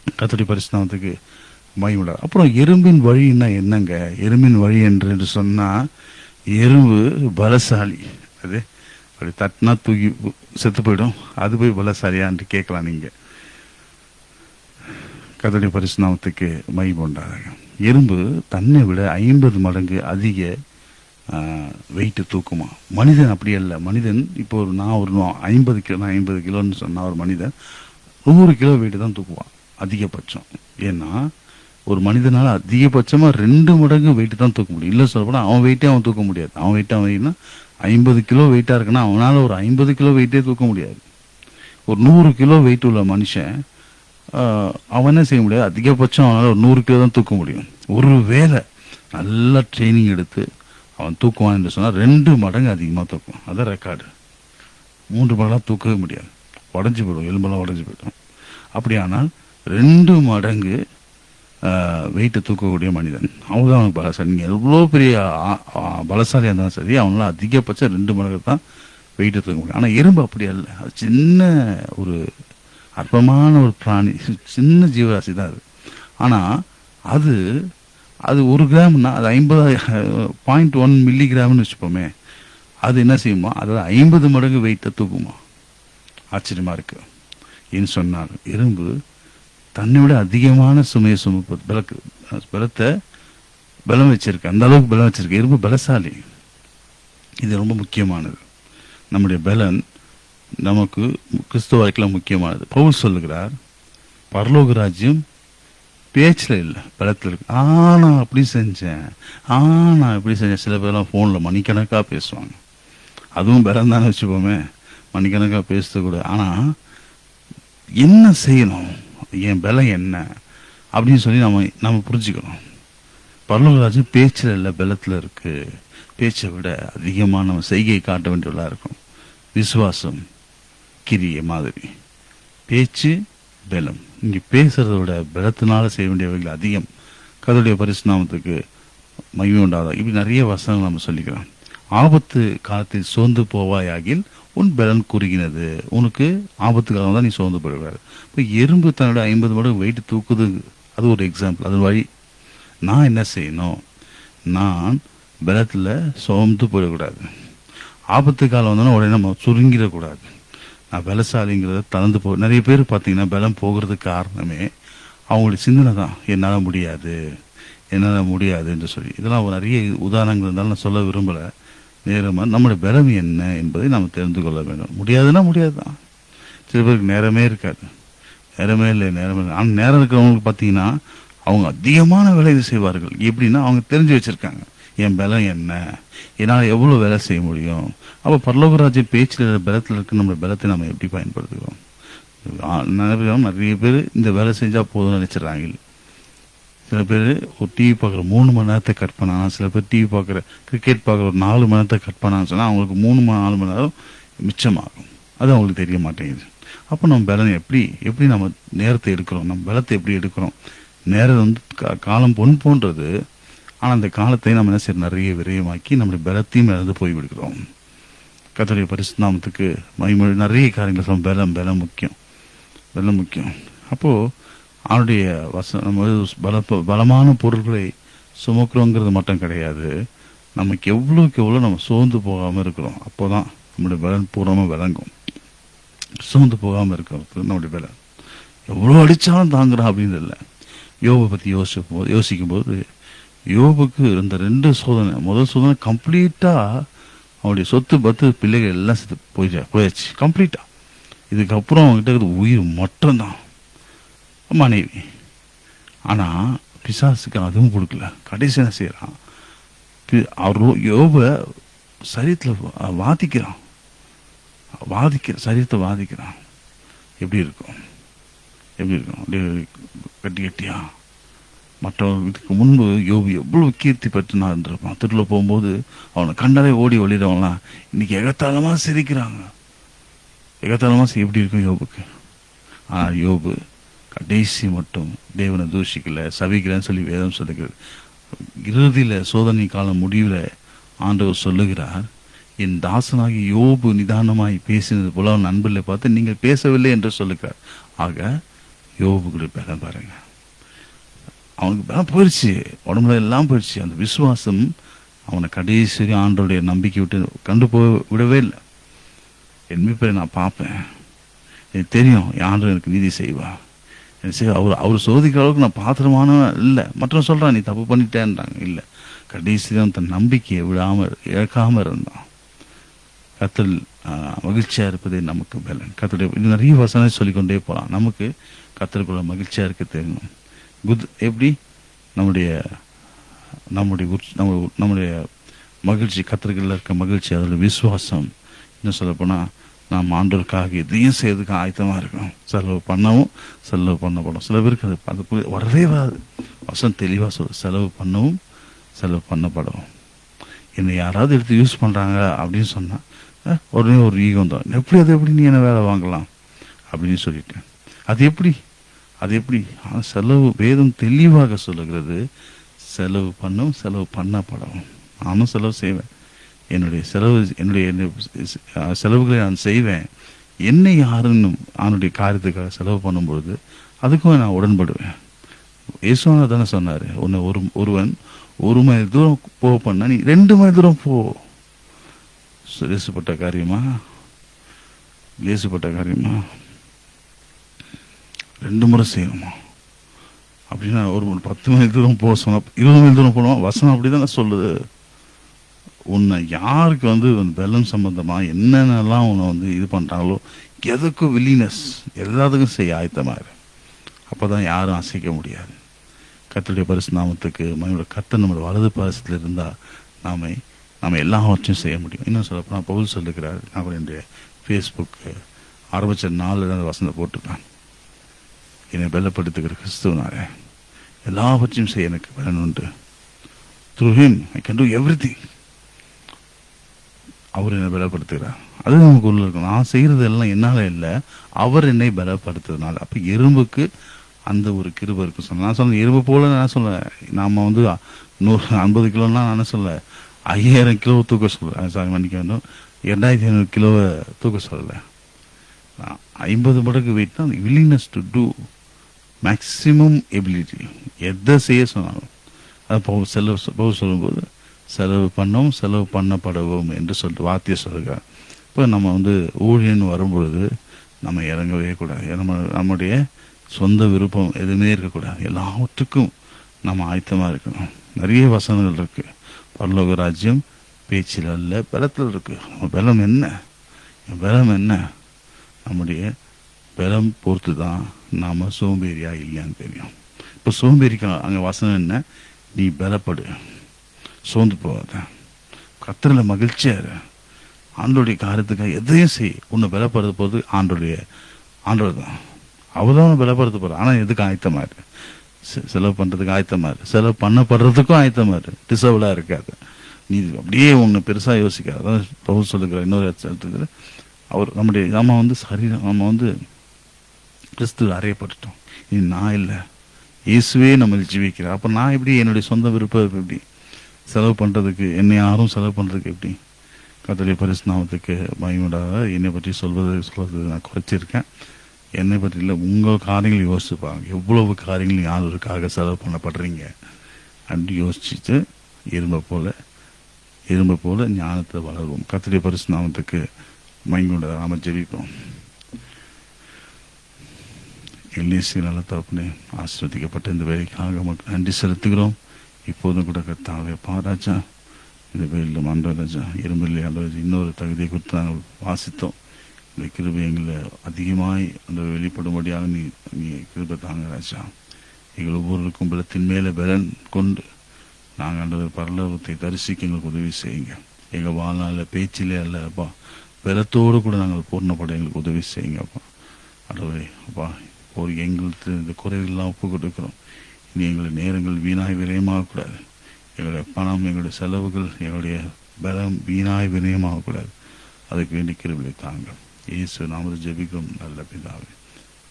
கத்தடி பரிசுநாமத்துக்கு மகிமுடா அப்புறம் எறும்பின் வழின்னா என்னங்க எறும்பின் வழி என்று என்று சொன்னா எறும்பு பலசாலி அது அப்படி தட்டினா தூக்கி செத்து போயிடும் அது போய் பலசாலியான்ட்டு கேட்கலாம் நீங்க கத்தடி பரிசுநாமத்துக்கு மகிமை உண்டாதாக எறும்பு தன்னை விட ஐம்பது மடங்கு அதிக வெயிட் தூக்குமா மனிதன் அப்படி அல்ல மனிதன் இப்போ ஒரு நான் ஒரு ஐம்பது கிலோ நான் ஐம்பது கிலோன்னு சொன்னா ஒரு மனிதன் நூறு கிலோ வெயிட் தான் தூக்குவான் அதிகபட்சம் ஏன்னா ஒரு மனிதனால அதிகபட்சமா ரெண்டு மடங்கு வெயிட் தான் தூக்க முடியும் இல்ல சொல்லப்போனா அவன் வெயிட்டே அவன் தூக்க முடியாது அவன் வெயிட் அவன் வெயிட்னா ஐம்பது கிலோ வெயிட்டா இருக்குன்னா அவனால ஒரு ஐம்பது கிலோ வெயிட்டே தூக்க முடியாது ஒரு நூறு கிலோ வெயிட் உள்ள மனுஷன் ஆஹ், அவன் என்ன செய்ய முடியாது அதிகபட்சம் அவனால ஒரு நூறு கிலோ தான் தூக்க முடியும் ஒரு வேளை நல்லா ட்ரைனிங் எடுத்து அவன் தூக்குவான் என்று சொன்னா ரெண்டு மடங்கு அதிகமா தூக்குவான் அதான் ரெக்கார்டு மூன்று மடங்கு தூக்கவே முடியாது உடஞ்சி போயிடும் எலும்பெல்லாம் உடஞ்சி போயிடும் அப்படியானால் ரெண்டு மடங்கு வெயிட்டை தூக்கக்கூடிய மனிதன் அவன் தான் அவனுக்கு பலசாலி நீங்கள் எவ்வளோ பெரிய ஆ- ஆ- பலசாலியாக இருந்தாலும் சரி அவனால அதிகபட்சம் ரெண்டு மடங்கு தான் வெயிட்டை தூக்க முடியும் ஆனால் எறும்பு அப்படி அல்ல அது சின்ன ஒரு அற்பமான ஒரு பிராணி சின்ன ஜீவராசி தான் அது ஆனால் அது அது ஒரு கிராம்னா அது ஐம்பது பாயிண்ட் ஒன் மில்லி கிராம்னு வச்சுப்போமே அது என்ன செய்யுமா அதாவது ஐம்பது மடங்கு வெயிட்டை தூக்குமா ஆச்சரியமா இருக்கு ஏன்னு சொன்னார் எறும்பு தன்னை விட அதிகமான சுமையை சுமப்பது பலக்கு பலத்தை பலம் வச்சிருக்கு அந்த அளவுக்கு பலம் வச்சிருக்கு எறும்பு பலசாலி இது ரொம்ப முக்கியமானது நம்முடைய பலன் நமக்கு கிறிஸ்துவ வாழ்க்கையில முக்கியமானது பவுல் சொல்லுகிறார் பரலோக ராஜ்யம் பேச்சில் இல்லை பலத்தில் இருக்கு ஆ நான் அப்படி செஞ்சேன் ஆ நான் இப்படி செஞ்சேன் சில பேர்லாம் ஃபோனில் மணிக்கணக்காக பேசுவாங்க அதுவும் பலம் தானே வச்சுப்போமே மணிக்கணக்காக பேசுறது கூட ஆனால் என்ன செய்யணும் என் பலம் என்ன அப்படின்னு சொல்லி நம்ம நம்ம புரிஞ்சுக்கணும் பரலோகராஜன் பேச்சில் இல்லை பலத்தில் இருக்கு பேச்சை விட அதிகமான நம்ம செய்கையை காட்ட வேண்டியவளா இருக்கும் விசுவாசம் கிரிய மாதிரி பேச்சு பலம் இங்க பேசுறத விட பலத்தினால செய்ய வேண்டியவைகள் அதிகம் கதவுடைய பரிசுநாமத்துக்கு மகிமை உண்டாதா இப்படி நிறைய வசனங்கள் நம்ம சொல்லிக்கிறோம் ஆபத்து காலத்தில் சோர்ந்து போவாயாகில் உன் பலன் குறுகினது உனக்கு ஆபத்து காலம் தான் நீ சோர்ந்து போயிடுவாரு இப்போ எறும்பு தன்னோட ஐம்பது மடங்கு வெயிட் தூக்குது அது ஒரு எக்ஸாம்பிள் அது வழி நான் என்ன செய்யணும் நான் பலத்தில் சோர்ந்து போயிடக்கூடாது ஆபத்து காலம் வந்தோன்னா உடனே நம்ம சுருங்கிடக்கூடாது நான் பலசாலிங்கிறத தளர்ந்து போ நிறைய பேர் பார்த்தீங்கன்னா பலம் போகிறதுக்கு காரணமே அவங்களுடைய சிந்தனை தான் என்னால் முடியாது என்னால் முடியாது என்று சொல்லி இதெல்லாம் ஒரு நிறைய உதாரணங்கள் இருந்தாலும் நான் சொல்ல விரும்பலை நேரமாக நம்முடைய பலம் என்ன என்பதை நாம் தெரிந்து கொள்ள வேண்டும் முடியாதுன்னா முடியாதுதான் சில பேருக்கு நேரமே இருக்காது நேரமே இல்லை நேரமே இல்லை ஆனால் நேரம் இருக்கிறவங்களுக்கு பார்த்தீங்கன்னா அவங்க அதிகமான வேலையை செய்வார்கள் எப்படின்னா அவங்க தெரிஞ்சு வச்சிருக்காங்க என் பலம் என்ன என்னால் எவ்வளோ வேலை செய்ய முடியும் அப்போ பரலோகராஜ பேச்சில் பலத்தில் இருக்க நம்ம பலத்தை நம்ம எப்படி பயன்படுத்துகிறோம் ஆ, நிறைய பேர் நிறைய பேர் இந்த வேலை செஞ்சால் போதும்னு நினைச்சிடுறாங்க சில பேர் ஒரு டிவி பார்க்குற மூணு மணி நேரத்தை கட் பண்ணாங்க சில பேர் டிவி பார்க்குற கிரிக்கெட் பார்க்குற ஒரு நாலு மணி நேரத்தை கட் பண்ணான்னு சொன்னால் அவங்களுக்கு மூணு மணி நாலு மணி நேரம் மிச்சமாகும் அது அவங்களுக்கு தெரிய மாட்டேங்குது அப்போ நம்ம பலன் எப்படி எப்படி நம்ம நேரத்தை எடுக்கிறோம் நம்ம பலத்தை எப்படி எடுக்கிறோம் நேரம் வந்து கா- காலம் பொன் போன்றது ஆனால் அந்த காலத்தை நம்ம என்ன செய்யறோம் நிறைய விரயமாக்கி நம்முடைய பலத்தையும் இழந்து போய்விடுகிறோம் கத்தருடைய பரிசுநாமத்துக்கு மகிமை நிறைய காரியங்கள் சொல்ல பலம் பலம் முக்கியம் பலம் முக்கியம் அப்போ அவனுடைய வச நம்ம பல பலமான பொருட்களை சுமக்கிறோங்கிறது மட்டும் கிடையாது நமக்கு எவ்வளோக்கு எவ்வளோ நம்ம சோர்ந்து போகாமல் இருக்கிறோம் அப்போதான் நம்முடைய பலன் பூர்வமாக விளங்கும் சோர்ந்து போகாமல் இருக்கிறது நம்முடைய பலன் எவ்வளோ அடித்தாலும் தாங்குறான் அப்படின்னு இல்லை யோபை பற்றி யோசிக்கும் போது யோசிக்கும் போது யோபுக்கு இருந்த ரெண்டு சோதனை முதல் சோதனை கம்ப்ளீட்டாக அவனுடைய சொத்து பத்து பிள்ளைகள் எல்லாம் செத்து போயிடுச்சு போயாச்சு கம்ப்ளீட்டாக இதுக்கப்புறம் அவங்ககிட்ட இருக்கிறது உயிர் மட்டும்தான் மனைவி ஆனால் பிசாசுக்கு அதுவும் கொடுக்கல கடைசி என்ன செய்கிறான் அவர் யோப சரீரத்தில் வாதிக்கிறான் வாதிக்கிற சரீரத்தை வாதிக்கிறான் எப்படி இருக்கும் எப்படி இருக்கும் அப்படியே கட்டி கட்டியா மற்றவங்க இதுக்கு முன்பு யோபு எவ்வளவு கீர்த்தி பெற்று நான் இருந்திருப்பான் திருவிழா போகும்போது அவனை கண்டாலே ஓடி ஒளிடுறவங்களாம் இன்னைக்கு எகத்தாளமா சிரிக்கிறாங்க எகத்தாளமா சி- எப்படி இருக்கும் யோபுக்கு ஆனா யோபு கடைசி மட்டும் தேவனை தூஷிக்கல சபிக்கலன்னு சொல்லி வேதம் சொல்லுகிறது இறுதியில சோதனை காலம் முடிவில் ஆண்டவர் சொல்லுகிறார் என் தாசனாகி யோபு நிதானமாய் பேசினது போல அவன் நண்பர்களை பார்த்து நீங்கள் பேசவில்லை என்று சொல்லுகிறார் ஆக யோபுக்குடைய பலம் பாருங்க அவனுக்கு பலம் போயிடுச்சு உடம்புல எல்லாம் போயிடுச்சு அந்த விசுவாசம் அவனை கடைசி வரையும் ஆண்டோடைய நம்பிக்கை விட்டு கண்டு போய் விடவே இல்லை என் மீட்பரை நான் பார்ப்பேன் எனக்கு தெரியும் என் ஆண்டவர் எனக்கு நீதி செய்வா எனக்கு செய்வா. அவர் அவர் சோதிக்கிற அளவுக்கு நான் பாத்திரமானவன் இல்லை மற்றவன் சொல்றான் நீ தப்பு பண்ணிட்டேன்றாங்க இல்லை கடைசியில் தன் நம்பிக்கையை விடாமல் இழக்காம இருந்தான் கத்தல் மகிழ்ச்சியா இருப்பதே நமக்கு பலன் கத்தருடைய இது நிறைய வசனம் சொல்லிக்கொண்டே போகலாம் நமக்கு கத்தருக்குள்ள மகிழ்ச்சியா இருக்க தெரியணும் குத் எப்படி நம்முடைய நம்முடைய உற்ச- நம்ம நம்முடைய மகிழ்ச்சி கத்தருக்குள்ள இருக்க மகிழ்ச்சி அதோட விசுவாசம் இன்னும் சொல்லப்போனா நாம் ஆண்டவருக்காக எதையும் செய்யறதுக்கு ஆயத்தமா இருக்கணும் செலவு பண்ணவும் செலவு பண்ணப்படும் சில பேருக்கு அது அது புரிய- வரவே வராது வசனம் தெளிவா சொல்லு செலவு பண்ணவும் செலவு பண்ணப்படும் என்னை யாராவது எடுத்து யூஸ் பண்றாங்க அப்படின்னு சொன்னா அஹ், உடனே ஒரு ஈகம் தான் எப்படி அது எப்படி நீ என்ன வேலை வாங்கலாம் அப்படின்னு சொல்லிட்டேன் அது எப்படி அது எப்படி ஆனா செலவு வேதம் தெளிவாக சொல்லுகிறது செலவு பண்ணும் செலவு பண்ணப்படும் நானும் செலவு செய்வேன் என்னுடைய செலவு என்னுடைய என்னுடைய அஹ், செலவுகளை நான் செய்வேன் என்னை யாருன்னு அவனுடைய காரியத்துக்காக செலவு பண்ணும்பொழுது அதுக்கும் நான் உடன்படுவேன் இயேசுவான தானே சொன்னாரு உன்னை ஒரு ஒருவன் ஒரு மைல் தூரம் போ பண்ணா நீ ரெண்டு மைல் தூரம் போ லேசுப்பட்ட காரியமா லேசுப்பட்ட காரியமா ரெண்டு முறை செய்யணுமா அப்படின்னா ஒரு ஒரு பத்து மைல் தூரம் போக சொன்னா இருபது மைல் தூரம் போகணும் வசனம் அப்படிதானே சொல்லுது உன்னை யாருக்கு வந்து அந்த பலம் சம்பந்தமா என்னென்னலாம் உன்னை வந்து இது பண்றாங்களோ எதுக்கும் வில்லினஸ் எல்லாத்துக்கும் செய்ய ஆயத்தமா இரு அப்பதான் யாரும் அசைக்க முடியாது கர்த்தருடைய பரிசு நாமத்துக்கு மனித கர்த்தர் நம்மளோட வலது பாசத்தில் இருந்தா நாம நாம எல்லாவற்றையும் செய்ய முடியும் இன்னும் சொல்லப்போனால் பவுல் சொல்லுகிறார் நான் கூட என்னுடைய ஃபேஸ்புக் ஆரம்பிச்ச நாளில் அந்த வசனத்தை போட்டுருக்கான் என்னை பலப்படுத்துகிற கிறிஸ்துவனால எல்லாவற்றையும் செய்ய எனக்கு பலன் உண்டு through him I can do everything அவர் என்னை பலப்படுத்துகிறார் அது நமக்கு உள்ள இருக்கும் நான் செய்யறது எல்லாம் என்னால இல்லை அவர் என்னை பலப்படுத்துறதுனால அப்ப எறும்புக்கு அந்த ஒரு கிருபை இருக்கும் சொன்ன நான் சொன்னேன் எறும்பு போல நான் சொல்ல நாம வந்து நூறு ஐம்பது கிலோன்னா நான் என்ன சொல்ல ஐயாயிரம் கிலோ தூக்க சொல்ல சாரி மன்னிக்க வேண்டும் ரெண்டாயிரத்தி ஐநூறு கிலோவை தூக்க சொல்லல நான் ஐம்பது மடங்கு வெயிட் தான் willingness to do maximum ability எதை செய்ய சொன்னாலும் அது பவு செலவு பவு சொல்லும்போது செலவு பண்ணவும் செலவு பண்ணப்படவும் என்று சொல்லிட்டு வார்த்தையை சொல்லுகிறார் இப்போ நம்ம வந்து ஊழியன்னு வரும்பொழுது நம்ம இறங்கவே கூடாது நம்ம நம்முடைய சொந்த விருப்பம் எதுவுமே இருக்கக்கூடாது எல்லாவற்றுக்கும் நம்ம ஆயத்தமாக இருக்கணும் நிறைய வசனங்கள் இருக்கு பரலோக ராஜ்யம் பேச்சில் அல்ல பலத்தில் இருக்கு நம்ம பலம் என்ன என் பலம் என்ன நம்முடைய பலம் பொறுத்து தான் நாம சோம்பேறியா இல்லையான்னு தெரியும் இப்போ சோம்பேறிக்கு அங்கே வசனம் என்ன நீ பலப்படு சோர்ந்து போகாத கத்திரல மகிழ்ச்சியா இரு ஆண்டோடைய காரியத்துக்காக எதையும் செய் உன்னை பலப்படுத்த போது ஆண்டோடைய ஆண்டவர் தான் அவர் தான் பலப்படுத்த போற ஆனா எதுக்கு ஆயத்தமா இரு செ- செலவு பண்றதுக்கு ஆயத்தமா இரு செலவு பண்ணப்படுறதுக்கும் ஆயத்தமா இரு டிசர்வ்டா இருக்காது நீ அப்படியே உன்னை பெருசா யோசிக்காத அதான் பவுல் சொல்லுகிற இன்னொரு இடத்துல அவர் நம்முடைய நாம வந்து சரீரம் நம்ம வந்து கிறிஸ்து அறையப்பட்டுட்டோம் இனி நான் இல்லை இயேசுவே நம்ம ஜீவிக்கிறார் அப்ப நான் எப்படி என்னுடைய சொந்த விருப்பம் எப்படி செலவு பண்றதுக்கு என்னை யாரும் செலவு பண்றதுக்கு எப்படி கத்தோடைய பரிசுநாமத்துக்கு மயமுடாத என்னை பற்றி சொல்வது சொல்வது நான் குறைச்சிருக்கேன் என்னை பற்றி இல்லை உங்கள் காரியங்கள் யோசிச்சு பாருங்க எவ்வளவு காரியங்கள் யாருக்காக செலவு பண்ணப்படுறீங்க அப்படி யோசிச்சுட்டு இரும்பை போல இரும்பை போல ஞானத்தை வளருவோம் கத்தோடைய பரிசுநாமத்துக்கு மயங்குண்டதை நாம ஜெபிப்போம் எல்லிசி நல்ல தகப்பனே ஆசிர்வதிக்கப்பட்ட இந்த வேலைக்காக உமக்கு நன்றி செலுத்துகிறோம் இப்போதும் கூட கத்தாவே பாராஜா இந்த வேலையில் மன்ற ராஜா இரும்பில் அல்லது இன்னொரு தகுதியை குறித்து நாங்கள் வாசித்தோம் இந்த கிருபை எங்களை அதிகமாய் அந்த வெளிப்படும்படியாக நீ நீ கிருபை தாங்க ராஜா எங்கள் ஒவ்வொருவருக்கும் பலத்தின் மேலே பலன் கொண்டு நாங்கள் அந்த பரலோகத்தை தரிசிக்க எங்களுக்கு உதவி செய்யுங்க எங்கள் வாழ்நாளில் பேச்சிலே அல்ல அப்பா பலத்தோடு கூட நாங்கள் பூர்ணப்பட எங்களுக்கு உதவி செய்யுங்க அப்பா அடவே அப்பா ஒரு எங்களுக்கு இந்த குறைகள்லாம் ஒப்பு கொடுக்கிறோம் இனி எங்களுடைய நேரங்கள் வீணாய் விரயமாகக்கூடாது எங்களுடைய பணம் எங்களுடைய செலவுகள் எங்களுடைய பலம் வீணாய் விரயமாகக்கூடாது அதுக்கு வேண்டி கிருபிலை தாங்க இயேசு நாமது ஜெபிக்கும் நல்ல பிதாவே